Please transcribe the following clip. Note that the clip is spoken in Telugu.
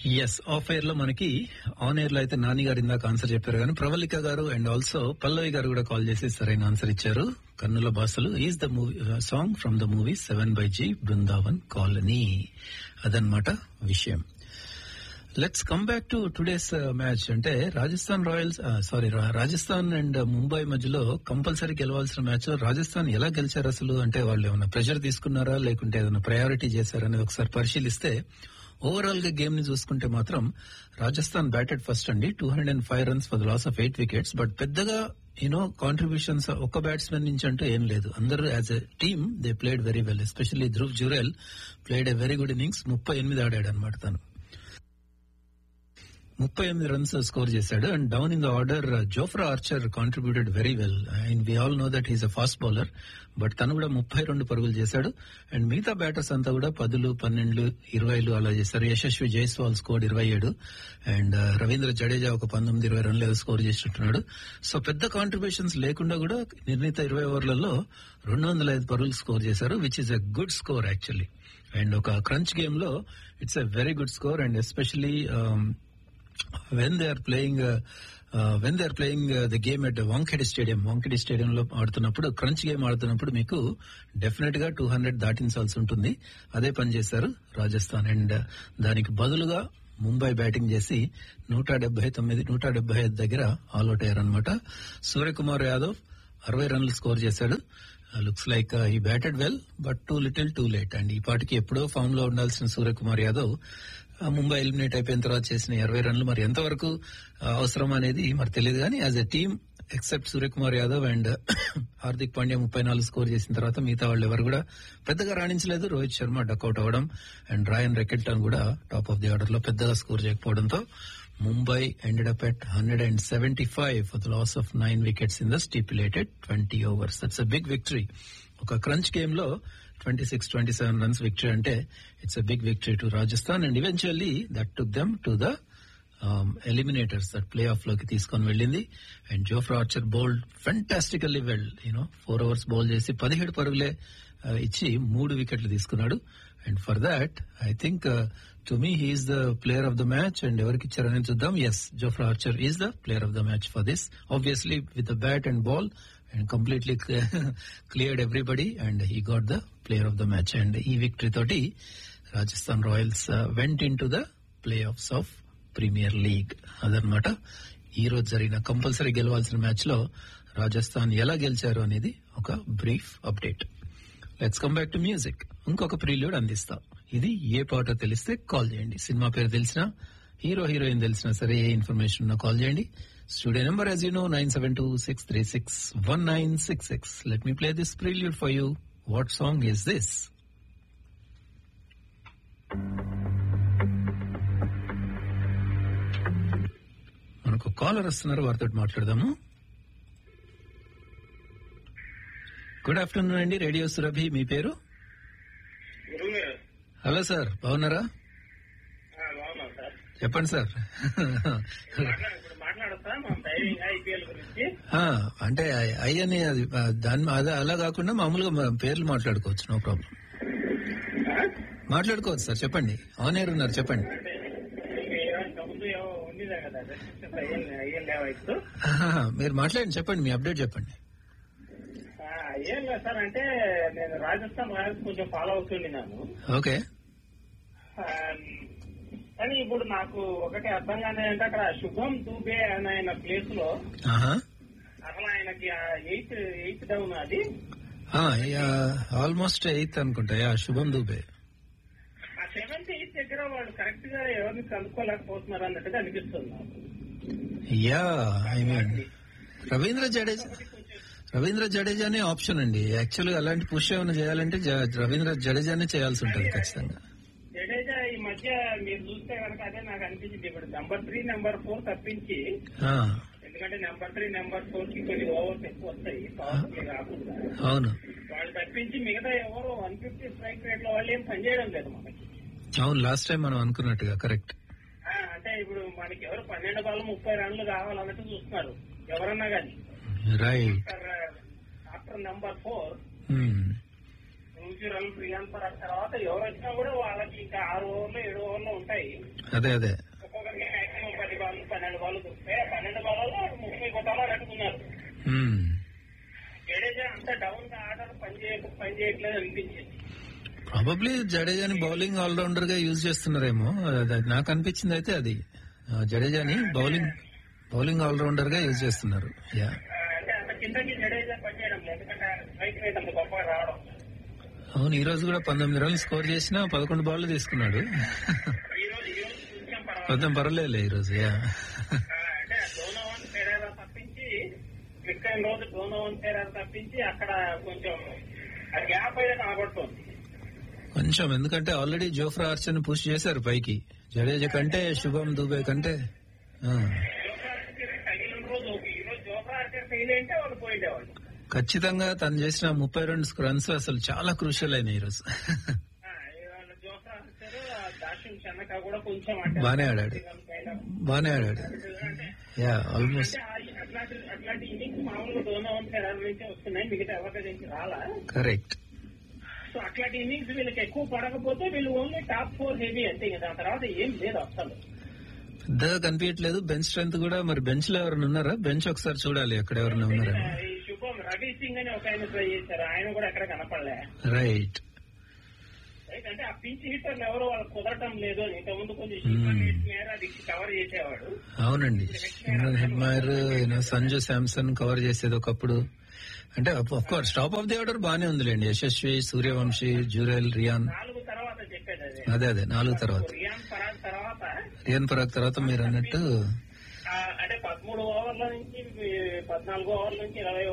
ఎస్ ఆఫ్ ఎయిర్ లో మనకి ఆన్ ఎయిర్ లో అయితే నాని గారు ఇందాక ఆన్సర్ చెప్పారు కానీ ప్రవళిక గారు అండ్ ఆల్సో పల్లవి గారు కూడా కాల్ చేసి సరైన ఆన్సర్ ఇచ్చారు కన్నుల భాషలు is the movie song from the movie seven by G Brindavan colony అదనమాట విషయం let's come back to today's match అంటే Rajasthan royals sorry Rajasthan and Mumbai మధ్యలో కంపల్సరీ గెలవాల్సిన మ్యాచ్ రాజస్థాన్ ఎలా గెలిచారు అసలు అంటే వాళ్ళు ఏమైనా ప్రెషర్ తీసుకున్నారా లేకుంటే ఏదైనా ప్రయారిటీ చేశారా అనేది ఒకసారి పరిశీలిస్తే ఓవరాల్ గా గేమ్ ని చూసుకుంటే మాత్రం రాజస్థాన్ బ్యాటెడ్ ఫస్ట్ అండి two hundred and five runs for the loss of eight wickets but పెద్దగా యూనో కాంట్రిబ్యూషన్స్ ఒక్క బ్యాట్స్మెన్ నుంచి అంటూ ఏం లేదు అందరూ as a team they played very well especially Dhruv Jurel played a very good innings ముప్పై ఎనిమిది ఆడాడు అనమాట తను ముప్పై ఎనిమిది రన్స్ స్కోర్ చేశాడు and down in the order Jofra Archer contributed very well and we all know that he's a fast bowler but తను కూడా ముప్పై రెండు పరుగులు చేశాడు అండ్ మిగతా బ్యాటర్స్ అంతా కూడా పదులు పన్నెండు ఇరవైలు అలా చేశారు యశస్వి జైస్వాల్ స్కోర్ ఇరవై ఏడు అండ్ రవీంద్ర జడేజా ఒక పంతొమ్మిది ఇరవై రన్లు స్కోర్ చేసినట్టున్నాడు సో పెద్ద కాంట్రిబ్యూషన్స్ లేకుండా కూడా నిర్ణీత ఇరవై ఓవర్లలో రెండు వందల ఐదు పరుగులు స్కోర్ చేశారు which is a good score actually and ఒక క్రంచ్ గేమ్ లో it's a very good score and especially when they are playing when they are playing the game at Wankhede stadium Wankhede stadium లో ఆడుతున్నప్పుడు క్రంచ్ గేమ్ ఆడుతున్నప్పుడు మీకు డెఫినెట్ గా టూ హండ్రెడ్ దాటించాల్సి ఉంటుంది అదే పని చేశారు రాజస్థాన్ అండ్ దానికి బదులుగా ముంబై బ్యాటింగ్ చేసి నూట డెబ్బై తొమ్మిది నూట డెబ్బై ఐదు దగ్గర ఆల్అౌట్ అయ్యారనమాట సూర్యకుమార్ యాదవ్ అరవై రన్లు స్కోర్ చేశాడు looks like he batted well but too little too late and ఈ పాటికి ఎప్పుడో ఫామ్ లో ఉండాల్సిన సూర్యకుమార్ యాదవ్ ముంబై ఎలిమినేట్ అయిపోయిన తర్వాత చేసిన ఇరవై రన్లు మరి ఎంతవరకు అవసరం అనేది మరి తెలియదు కానీ as a team except Suryakumar Yadav and Hardik Pandya ముప్పై నాలుగు స్కోర్ చేసిన తర్వాత మిగతా వాళ్ళు ఎవరు కూడా పెద్దగా రాణించలేదు రోహిత్ శర్మ డక్అవుట్ అవ్వడం అండ్ రాయన్ రెకెల్టన్ కూడా టాప్ ఆఫ్ ది ఆర్డర్ లో పెద్దగా స్కోర్ చేయకపోవడంతో Mumbai ended up at hundred and seventy five for the loss of nine wickets in the stipulated twenty overs that's a big victory ఒక క్రంచ్ గేమ్ లో twenty six twenty seven runs victory అంటే it's a big victory to Rajasthan and eventually that took them to the eliminators that play off లోకి తీసుకొని వెళ్ళింది and Jofra Archer bowled fantastically well you know four overs bowl చేసి పదిహేడు పరుగులే ఇచ్చి మూడు వికెట్లు తీసుకున్నాడు and for that I think to me he's the player of the match and ఎవరికి ఇచ్చారని చూద్దాం yes Jofra Archer is the player of the match for this obviously with the bat and ball and completely cleared everybody and he got the player of the match and ఈ విక్టరీ తోటి Rajasthan Royals went into the play offs of Premier League అదనమాట ఈ రోజు జరిగిన కంపల్సరీ గెలవాల్సిన మ్యాచ్ లో రాజస్థాన్ ఎలా గెలిచారు అనేది ఒక brief update let's come back to music ఇంకొక ప్రీల్యూడ్ అందిస్తా ఇది ఏ పాటో తెలిస్తే కాల్ చేయండి సినిమా పేరు తెలిసినా హీరో హీరోయిన్ తెలిసినా సరే ఏ ఇన్ఫర్మేషన్ ఉన్నా కాల్ చేయండి studio number as you know nine seven two six three six one nine six six let me play this prelude for you what song is this మనకు కాలర్ వస్తున్నారు వారితో మాట్లాడదాము గుడ్ ఆఫ్టర్నూన్ అండి రేడియో సురభి మీ పేరు గురువు గారు హలో సార్ బాగున్నారా ఆ, బాగున్నాం సార్ చెప్పండి సార్ మాట్లా- ఇప్పుడు మాట్లాడతా మా డ్రైవింగ్ ఐపీఎల్ గురించి ఆ, అంటే అయ్యని అది ఆ, దాని అదే అలా కాకుండా మామూలుగా మా పేర్లు మాట్లాడుకోవచ్చు నో ప్రాబ్లం ఆ? మాట్లాడుకోవచ్చు సార్ చెప్పండి ఆన్ ఎయిర్ ఉన్నారు చెప్పండి అంటే మీకు ఏమైనా ముందు ఏమో ఉండిదే కదా రెస్ట్రిక్షన్స్ అయ్యే అయ్యే లేవైతు ఆహాహా, మీరు మాట్లాడండి చెప్పండి మీ అప్డేట్ చెప్పండి ఏం లేదు సార్ అంటే నేను రాజస్థాన్ రాయల్స్ కొంచెం ఫాలో అవుతుండినాను ఓకే ఆ, కానీ ఇప్పుడు నాకు ఒకటి అర్థం కాని అంటే అక్కడ శుభం దూబే అనే ఆయన ప్లేస్ లో ఆహా అసలు ఆయనకి ఎయిత్ ఎయిత్ డౌన్ అది ఆల్మోస్ట్ ఎయిత్ అనుకుంటా యా శుభం దూబే ఆ సెవెంత్ ఎయిత్ దగ్గర వాళ్ళు కరెక్ట్ గా ఎవరిని కనుక్కోలేకపోతున్నారు అన్నట్టుగా అనిపిస్తుంది నాకు yeah I mean Ravindra Jadeja Ravindra జడేజానే ఆప్షన్ అండి యాక్చువల్ గా అలాంటి పుష్ ఏమైనా చేయాలంటే జ- రవీంద్ర జడేజానే చేయాల్సి ఉంటుంది ఖచ్చితంగా జడేజా ఈ మధ్య మీరు చూస్తే కనుక అదే నాకు అనిపించింది ఇప్పుడు నెంబర్ త్రీ నెంబర్ ఫోర్ తప్పించి ఆ, ఎందుకంటే నెంబర్ త్రీ నెంబర్ ఫోర్ కి కొన్ని ఓవర్స్ ఎక్కువ వస్తాయి పవర్ ప్లే కాకుండా అవును వాళ్ళు తప్పించి మిగతా ఎవరు వన్ ఫిఫ్టీ స్ట్రైక్ రేట్ లో వాళ్ళు ఏం పనిచేయడం లేదు మనకి అవును లాస్ట్ టైం మనం అనుకున్నట్టుగా కరెక్ట్ ఆ, అంటే ఇప్పుడు మనకి ఎవరు పన్నెండు బాల్ ముప్పై రన్లు కావాలన్నట్టు చూస్తున్నారు ఎవరన్నా కానీ రైట్ ఆఫ్టర్ నెంబర్ ఫోర్ హ్మ్. నూచి రన్లు ప్రియాంక తర్వాత ఎవరు వచ్చినా కూడా వాళ్ళకి ఇంకా ఆరు ఓవర్లు ఏడు ఓవర్లు ఉంటాయి ఉంటాయి అదే అదే ఒక్కొక్కరికి మాక్సిమం పది బాల్ పన్నెండు బాల్ దొరుకుతాయి ఆ పన్నెండు బాల్లో ముప్పై కొట్టాలో కట్టుకున్నారు మ్మ్. జడేజా అంత డౌన్ గా ఆర్డర్ పని చేయ పని చేయట్లేదు అనిపించింది ప్రాబబ్లీ జడేజాని బౌలింగ్ ఆల్రౌండర్ గా యూజ్ చేస్తున్నారేమో అది నాకు అనిపించింది అయితే అది ఆ, జడేజాని బౌలింగ్ బౌలింగ్ ఆల్రౌండర్ గా యూజ్ చేస్తున్నారు యా ఆ, అంటే అంత కిందకి జడేజా పని చేయడం లేదు ఎందుకంటే స్ట్రైక్ రేట్ అంత గొప్పగా రావడం అవును ఈ రోజు కూడా పంతొమ్మిది రన్లు స్కోర్ చేసినా పదకొండు బాల్ తీసుకున్నాడు ఈ రోజు ఈ రోజు కొంచెం పర్వాలేదు కొంచెం పర్వాలేదు ఈ రోజు యా ఆ, అంటే డోనోవన్ పెరేరా తప్పించి క్విక్ అయిన రోజు డోనోవన్ పెరేరా తప్పించి అక్కడ కొంచెం ఆ గ్యాప్ అయితే కనబడుతుంది కొంచెం ఎందుకంటే ఆల్రెడీ జోఫ్రా ఆర్చర్ పుష్ చేశారు పైకి జడేజా కంటే శుభం దుబే కంటే ఆ, జోఫ్రా ఆర్చర్ తగిలిన రోజు ఓకే. ఈ రోజు జోఫ్రా ఆర్చర్ ఫెయిల్ అయితే వాళ్ళు పోయిండేవాళ్ళు ఖచ్చితంగా తను చేసిన ముప్పై రెండు రన్స్ అసలు చాలా క్రూషియల్ అయినాయి ఈ రోజు ఆ, ఇవాళ జోఫ్రా ఆర్చర్ దాషిం చెన్నక కూడా కొంచెం అంటే బానే ఆడాడు బానే ఆడాడు అంటే యా ఆల్మోస్ట్ అంటే ఆ- అట్లాంటి అట్లాంటి ఇన్నింగ్స్ మామూలుగా డోనోవన్ పెరేరా నుంచి వస్తున్నాయి మిగతా ఎవరి నుంచి రాలా కరెక్ట్ సో అట్లాంటి ఇన్నింగ్స్ వీళ్ళకి ఎక్కువ పడకపోతే వీళ్ళు ఓన్లీ టాప్ ఫోర్ హెవీ అంతే ఇంకా దాని తర్వాత ఏం లేదు అసలు పెద్దగా కనిపించట్లేదు బెంచ్ స్ట్రెంత్ కూడా మరి బెంచ్ లో ఎవరైనా ఉన్నారా బెంచ్ ఒకసారి చూడాలి అక్కడ ఎవరైనా ఉన్నారా ఈ శుభం రవి సింగ్ అని ఒక ఆయన ట్రై చేశారు ఆయన కూడా ఎక్కడ కనపడలే రైట్ రైట్ అంటే ఆ పించ్ హిట్టర్లు ఎవరు వాళ్ళకి కుదరటం లేదు అని ఇంతకుముందు కొంచెం Hmm. మేర అది కవర్ చేసేవాడు అవునండి Shimron Hetmyer you know Sanju Samson cover చేసేది ఒకప్పుడు అంటే of course top of the order బానే ఉందిలేండి యశస్వి సూర్యవంశీ జూరెల్ రియాన్ నాలుగు తర్వాత చెప్పేది అదే అదే అదే నాలుగు తర్వాత రియాన్ పరాగ్ తర్వాత రియాన్ పరాగ్ తర్వాత మీరు అన్నట్టు ఆ, అంటే పదమూడు ఓవర్ల నుంచి పద్నాలుగు ఓవర్ల నుంచి ఇరవై